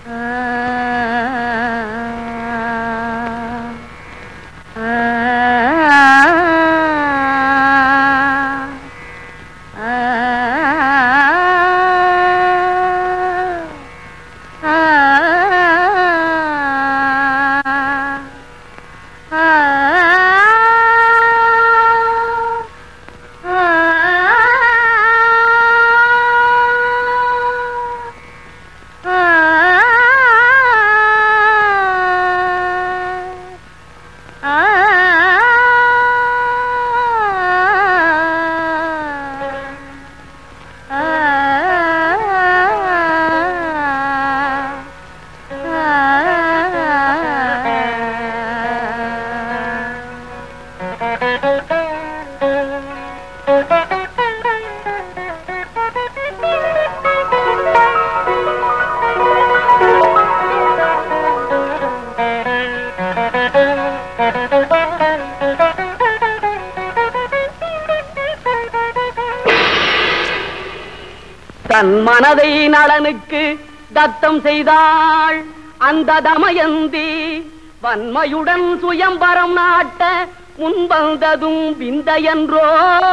தன் மனதை நலனுக்கு தத்தம் செய்தாள் அந்த தமயந்தி வன்மையுடன் சுயம்பரம் நாட்ட முன்வந்ததும் விந்தையன்றோ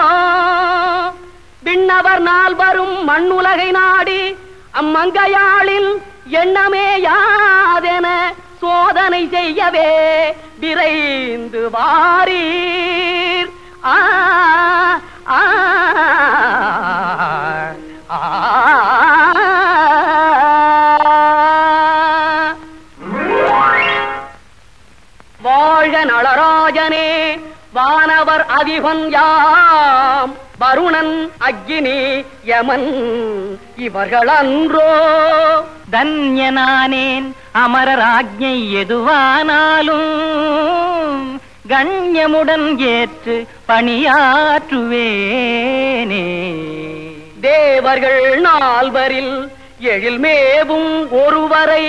விண்ணவர் நால்வரும் மண்ணுலகை நாடி அம்மங்கையாளில் எண்ணமே யாதென சோதனை செய்யவே விரைந்து வாரீர் ஆ ஆ ஆ வாழ்க நளராஜனே வானவர் அதிபன் யாம் வருணன் அக்கினி யமன் இவர்கள் அன்றோ தன்யனானேன் அமரர் ஆக்ஞை எதுவானாலும் கண்ணியமுடன் ஏற்று பணியாற்றுவேனே தேவர்கள் நால்வரில் எழில்மேவும் ஒருவரை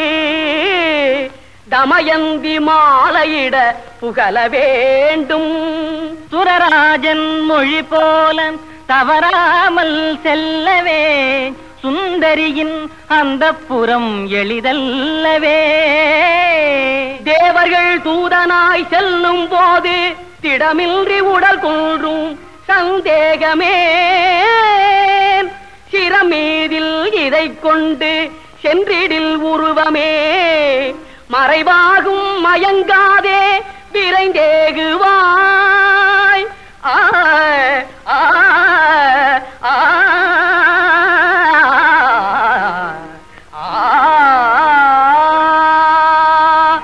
தமயந்தி மாலையிட புகழ வேண்டும் சுரராஜன் மொழி போல தவறாமல் செல்லவே சுந்தரியின் அந்த புறம் எளிதல்லவே தேவர்கள் தூதனாய் செல்லும் போது திடமின்றி உடல் குன்றும் சந்தேகமே சிரமீதில் இதை கொண்டு சென்றிடில் உருவமே மறைவாகும் மயங்காதே விரைந்தேகுவாய் ஆ ஆ ஆ ஆ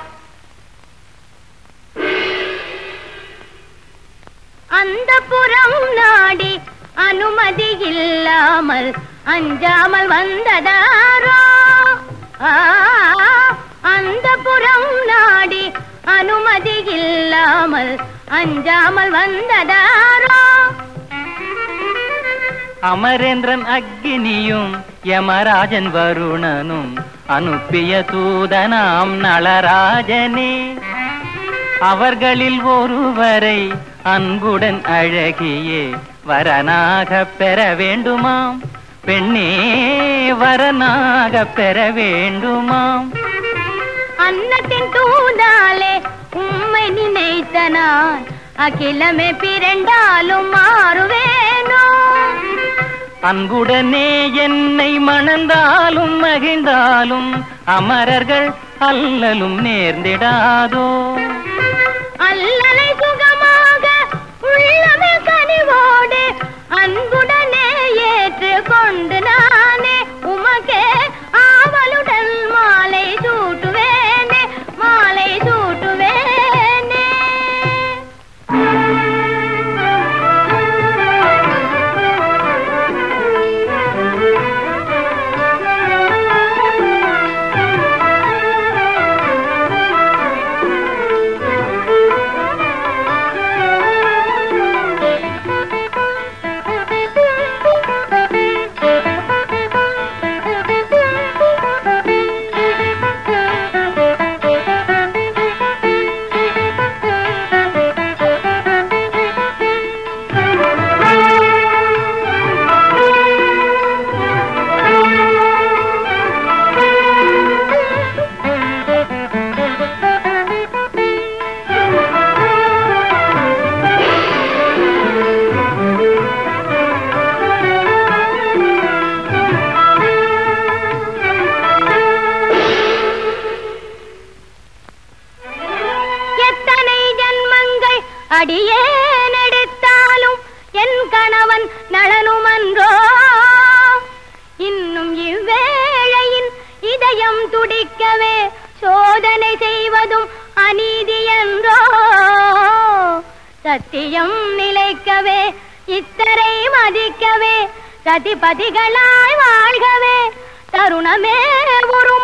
அந்த புறம் நாடி அனுமதி இல்லாமல் அஞ்சாமல் வந்ததாரோ ஆ, அந்த புறம் நாடி அனுமதி இல்லாமல் அஞ்சாமல் வந்ததாரோ அமரேந்திரன் அக்னியும் யமராஜன் வருணனும் அனுப்பிய தூதனாம் நளராஜனே அவர்களில் ஒருவரை அன்புடன் அழகியே வரனாக பெற வேண்டுமாம் பெண்ணே வரனாக பெற வேண்டுமாம் அன்னத்தின் தூதாலே உம்மை நினைத்த நான் அகிலமே பிறண்டாலும் மாறுவேனோ அன்புடனே என்னை மணந்தாலும் மகிழ்ந்தாலும் அமரர்கள் அல்லலும் நேர்ந்திடாதோ அல்லலை சுகமாக உள்ளமே கனிவோடு அன்புடனே ஏற்று கொண்டு நானே உமக்கே ஆவலுடன் மாலை சூட்டுவேனே மாலை சூட்டுவேனே அடியே நெடுத்தாலும் என் கணவன் நலனுமன்றோ இன்னும் இவ்வேளையின் இதயம் துடிக்கவே சோதனை செய்வதும் அநீதி என்றோ சத்தியம் நிலைக்கவே இத்தரை மதிக்கவே சதிபதிகளாய் வாழ்கவே தருணமே ஒரு